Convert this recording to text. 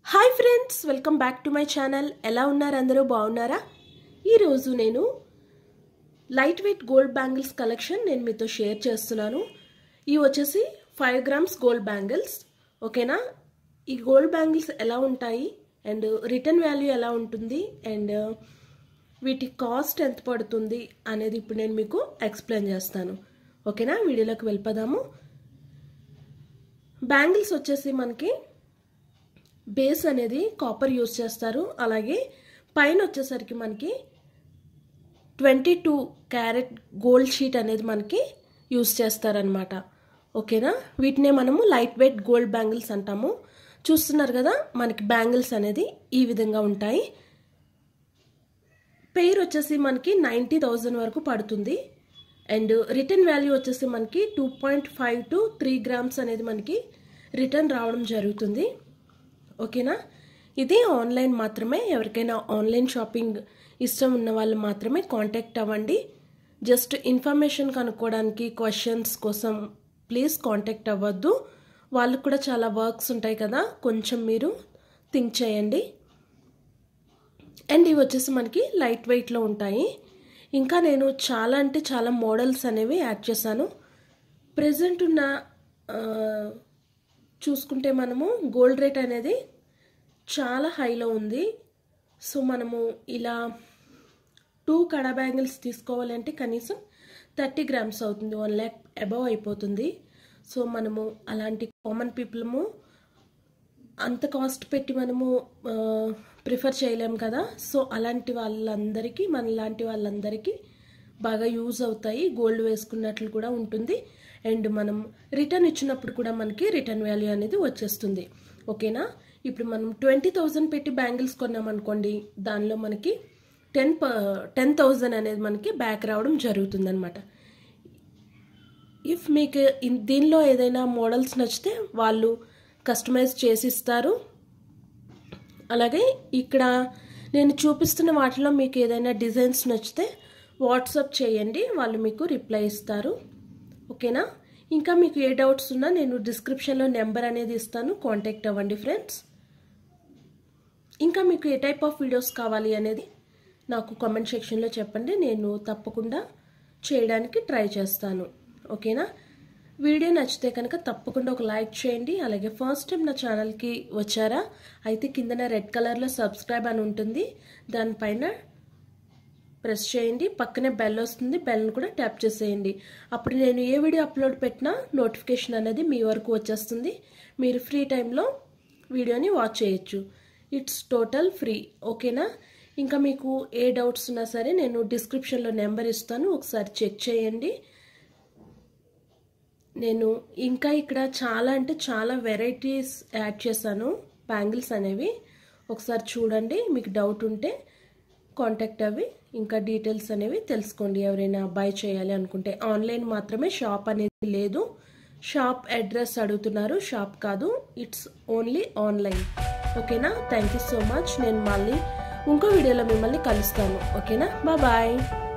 hi friends welcome back to my channel ఎలా ఉన్నారు అందరూ బాగున్నారా ఈరోజు నేను light weight gold bangles collection నేను మీతో షేర్ చేస్తున్నాను ఇవి వచ్చేసి ఫైవ్ గ్రామ్స్ గోల్డ్ బ్యాంగిల్స్ ఓకేనా ఈ గోల్డ్ బ్యాంగిల్స్ ఎలా ఉంటాయి అండ్ రిటర్న్ వాల్యూ ఎలా ఉంటుంది అండ్ వీటి కాస్ట్ ఎంత పడుతుంది అనేది ఇప్పుడు నేను మీకు ఎక్స్ప్లెయిన్ చేస్తాను ఓకేనా వీడియోలోకి వెళ్ళిపోదాము బ్యాంగిల్స్ వచ్చేసి మనకి బేస్ అనేది కాపర్ యూజ్ చేస్తారు అలాగే పైన వచ్చేసరికి మనకి twenty two carat gold sheet అనేది మనకి యూజ్ చేస్తారనమాట ఓకేనా వీటినే మనము లైట్ వెయిట్ గోల్డ్ బ్యాంగిల్స్ అంటాము చూస్తున్నారు కదా మనకి బ్యాంగిల్స్ అనేది ఈ విధంగా ఉంటాయి పెయిర్ వచ్చేసి మనకి నైంటీ థౌజండ్ వరకు పడుతుంది అండ్ రిటర్న్ వాల్యూ వచ్చేసి మనకి two point five to three grams అనేది మనకి రిటర్న్ రావడం జరుగుతుంది ఓకేనా ఇది ఆన్లైన్ మాత్రమే ఎవరికైనా ఆన్లైన్ షాపింగ్ ఇష్టం ఉన్న వాళ్ళు మాత్రమే కాంటాక్ట్ అవ్వండి జస్ట్ ఇన్ఫర్మేషన్ కనుక్కోవడానికి క్వశ్చన్స్ కోసం ప్లీజ్ కాంటాక్ట్ అవ్వద్దు వాళ్ళకు కూడా చాలా వర్క్స్ ఉంటాయి కదా కొంచెం మీరు థింక్ చేయండి అండ్ ఇవి వచ్చేసి మనకి లైట్ వెయిట్లో ఉంటాయి ఇంకా నేను చాలా అంటే చాలా మోడల్స్ అనేవి యాడ్ చేశాను ప్రజెంట్ ఉన్న చూసుకుంటే మనము గోల్డ్ రేట్ అనేది చాలా హైలో ఉంది సో మనము ఇలా టూ కడా బ్యాంగిల్స్ తీసుకోవాలంటే కనీసం థర్టీ గ్రామ్స్ అవుతుంది వన్ ల్యాక్ అబవ్ అయిపోతుంది సో మనము అలాంటి కామన్ పీపుల్ము అంత కాస్ట్ పెట్టి మనము ప్రిఫర్ చేయలేం కదా సో అలాంటి వాళ్ళందరికీ మన లాంటి వాళ్ళందరికీ బాగా యూజ్ అవుతాయి గోల్డ్ వేసుకున్నట్లు కూడా ఉంటుంది అండ్ మనం రిటర్న్ ఇచ్చినప్పుడు కూడా మనకి రిటర్న్ వాల్యూ అనేది వచ్చేస్తుంది ఓకేనా ఇప్పుడు మనం ట్వంటీ థౌజండ్ పెట్టి బ్యాంగిల్స్ కొన్నామనుకోండి దానిలో మనకి టెన్ టెన్ థౌజండ్ అనేది మనకి బ్యాక్ రావడం జరుగుతుంది అనమాట ఇఫ్ మీకు దీనిలో ఏదైనా మోడల్స్ నచ్చితే వాళ్ళు కస్టమైజ్ చేసి ఇస్తారు అలాగే ఇక్కడ నేను చూపిస్తున్న వాటిలో మీకు ఏదైనా డిజైన్స్ నచ్చితే వాట్సాప్ చేయండి వాళ్ళు మీకు రిప్లై ఇస్తారు ఓకేనా ఇంకా మీకు ఏ డౌట్స్ ఉన్నా నేను డిస్క్రిప్షన్లో నెంబర్ అనేది ఇస్తాను కాంటాక్ట్ అవ్వండి ఫ్రెండ్స్ ఇంకా మీకు ఏ టైప్ ఆఫ్ వీడియోస్ కావాలి అనేది నాకు కామెంట్ సెక్షన్లో చెప్పండి నేను తప్పకుండా చేయడానికి ట్రై చేస్తాను ఓకేనా వీడియో నచ్చితే కనుక తప్పకుండా ఒక లైక్ చేయండి అలాగే ఫస్ట్ టైం నా ఛానల్కి వచ్చారా అయితే కిందన రెడ్ కలర్లో సబ్స్క్రైబ్ అని ఉంటుంది దానిపైన ప్రెస్ చేయండి పక్కనే బెల్ వస్తుంది బెల్ని కూడా ట్యాప్ చేసేయండి అప్పుడు నేను ఏ వీడియో అప్లోడ్ పెట్టినా నోటిఫికేషన్ అనేది మీ వరకు వచ్చేస్తుంది మీరు ఫ్రీ టైంలో వీడియోని వాచ్ చేయొచ్చు ఇట్స్ టోటల్ ఫ్రీ ఓకేనా ఇంకా మీకు ఏ డౌట్స్ ఉన్నా సరే నేను డిస్క్రిప్షన్లో నెంబర్ ఇస్తాను ఒకసారి చెక్ చేయండి నేను ఇంకా ఇక్కడ చాలా అంటే చాలా వెరైటీస్ యాడ్ చేశాను బ్యాంగిల్స్ అనేవి ఒకసారి చూడండి మీకు డౌట్ ఉంటే కాంటాక్ట్ అవి ఇంకా డీటెయిల్స్ అనేవి తెలుసుకోండి ఎవరైనా బై చేయాలి అనుకుంటే ఆన్లైన్ మాత్రమే షాప్ అనేది లేదు షాప్ అడ్రస్ అడుగుతున్నారు షాప్ కాదు ఇట్స్ ఓన్లీ ఆన్లైన్ ఓకేనా థ్యాంక్ యూ సో మచ్ నేను మళ్ళీ ఇంకో వీడియోలో మిమ్మల్ని కలుస్తాను ఓకేనా బాయ్